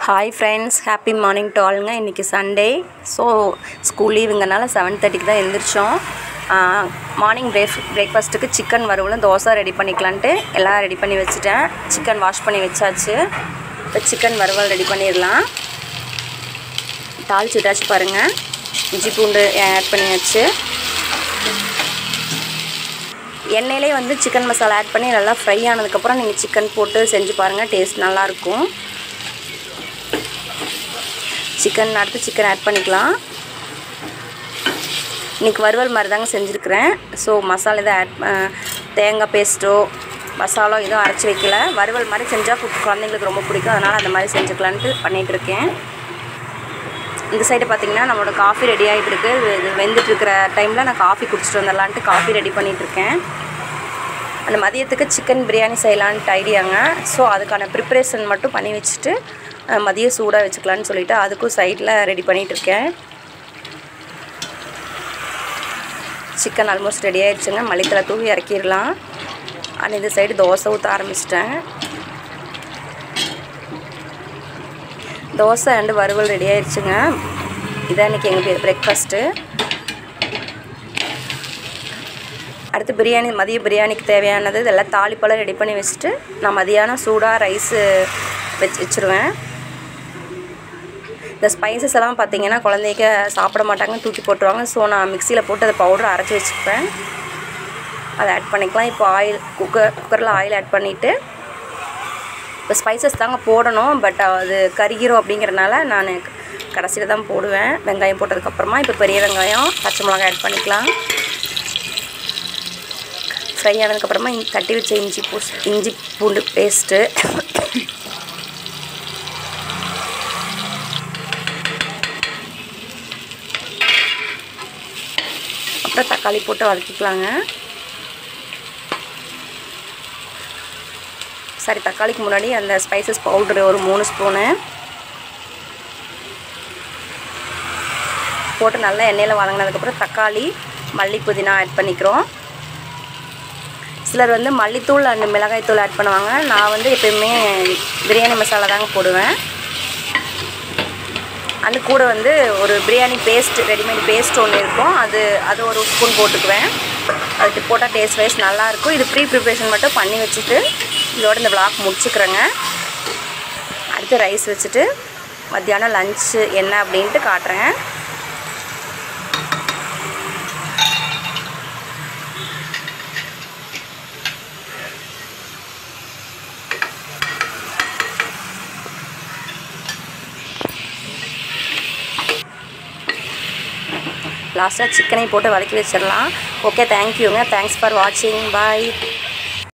hi friends happy morning to ஆளுங்க இன்றைக்கி Sunday so school லீவுங்கனால செவன் தேர்ட்டிக்கு தான் எழுந்திரிச்சோம் மார்னிங் பிரேக் பிரேக்ஃபாஸ்ட்டுக்கு சிக்கன் வறுவலும் தோசை ரெடி பண்ணிக்கலான்ட்டு எல்லாம் ரெடி பண்ணி வச்சுட்டேன் சிக்கன் வாஷ் பண்ணி வச்சாச்சு இப்போ சிக்கன் வறுவல் ரெடி பண்ணிடலாம் தாளிச்சு விட்டாச்சு பாருங்கள் இஞ்சி பூண்டு ஆட் பண்ணியாச்சு எண்ணெயிலே வந்து சிக்கன் மசாலா ஆட் பண்ணி நல்லா ஃப்ரை ஆனதுக்கப்புறம் நீங்கள் சிக்கன் போட்டு செஞ்சு பாருங்கள் டேஸ்ட் நல்லாயிருக்கும் சிக்கன் அடுத்து சிக்கன் ஆட் பண்ணிக்கலாம் இன்றைக்கி வறுவல் மாதிரி தாங்க செஞ்சுருக்கிறேன் ஸோ மசாலா எதுவும் ஆட் தேங்காய் பேஸ்ட்டோ மசாலா எதுவும் அரைச்சி வைக்கல வறுவல் மாதிரி செஞ்சால் குழந்தைங்களுக்கு ரொம்ப பிடிக்கும் அதனால் அந்த மாதிரி செஞ்சுக்கலான்ட்டு பண்ணிகிட்டு இருக்கேன் இந்த சைடு பார்த்திங்கன்னா நம்மளோட காஃபி ரெடி ஆகிட்டு இருக்கு இது வெந்துட்டுருக்கிற டைமில் நான் காஃபி குடிச்சிட்டு வந்துடலான்ட்டு காஃபி ரெடி பண்ணிகிட்ருக்கேன் அந்த மதியத்துக்கு சிக்கன் பிரியாணி செய்யலான்ட்டு ஐடியாங்க ஸோ அதுக்கான ப்ரிப்ரேஷன் மட்டும் பண்ணி வச்சுட்டு மதியம் சூடாக வச்சுக்கலான்னு சொல்லிவிட்டு அதுக்கும் சைடில் ரெடி பண்ணிகிட்ருக்கேன் சிக்கன் ஆல்மோஸ்ட் ரெடி ஆகிடுச்சுங்க மல்லித்தலை தூவி இறக்கிடலாம் ஆனால் இந்த சைடு தோசை ஊற்ற ஆரம்பிச்சிட்டேன் தோசை அண்டு வறுவல் ரெடி ஆயிடுச்சுங்க இதான் இன்றைக்கி எங்கள் பிரேக்ஃபாஸ்ட்டு அடுத்து பிரியாணி மதிய பிரியாணிக்கு தேவையானது இதெல்லாம் தாளிப்பழம் ரெடி பண்ணி வச்சுட்டு நான் மதியானம் சூடாக ரைஸு வச்சு வச்சுருவேன் இந்த ஸ்பைசஸ் எல்லாம் பார்த்தீங்கன்னா குழந்தைங்க சாப்பிட மாட்டாங்க தூக்கி போட்டுருவாங்க ஸோ நான் மிக்சியில் போட்டு அதை பவுடர் அரைச்சி வச்சுப்பேன் அதை ஆட் பண்ணிக்கலாம் இப்போ ஆயில் குக்கர் குக்கரில் ஆயில் ஆட் பண்ணிவிட்டு இப்போ ஸ்பைசஸ் தாங்க போடணும் பட் அது கருகிரும் அப்படிங்கிறனால நான் கடைசியில் தான் போடுவேன் வெங்காயம் போட்டதுக்கப்புறமா இப்போ பெரிய வெங்காயம் பச்சை மிளகாய் ஆட் பண்ணிக்கலாம் ஃப்ரை ஆனதுக்கப்புறமா தட்டி வச்ச இஞ்சி பூ இஞ்சி பூண்டு பேஸ்ட்டு அப்புறம் தக்காளி போட்டு வதக்கிக்கலாங்க சரி தக்காளிக்கு முன்னாடி அந்த ஸ்பைசஸ் பவுட்ரு ஒரு மூணு ஸ்பூனு போட்டு நல்லா எண்ணெயில் வதங்கினதுக்கப்புறம் தக்காளி மல்லி புதினா ஆட் பண்ணிக்கிறோம் சிலர் வந்து மல்லித்தூள் அண்ட் மிளகாய்த்தூள் ஆட் பண்ணுவாங்க நான் வந்து எப்பயுமே பிரியாணி மசாலா தாங்க போடுவேன் அது கூட வந்து ஒரு பிரியாணி பேஸ்ட் ரெடிமேட் பேஸ்ட் ஒன்று இருக்கும் அது அது ஒரு ஸ்பூன் போட்டுக்குவேன் அதுக்கு போட்டால் டேஸ்ட் வைஸ் நல்லாயிருக்கும் இது ப்ரீ ப்ரிப்ரேஷன் மட்டும் பண்ணி வச்சுட்டு இதோட இந்த விளாக் முடிச்சுக்கிறேங்க அடுத்து ரைஸ் வச்சுட்டு மத்தியானம் லஞ்சு என்ன அப்படின்ட்டு காட்டுறேன் லாஸ்ட்டாக சிக்கனை போட்டு வதக்கி வச்சிடலாம் ஓகே தேங்க்யூங்க தேங்க்ஸ் ஃபார் வாட்சிங் பாய்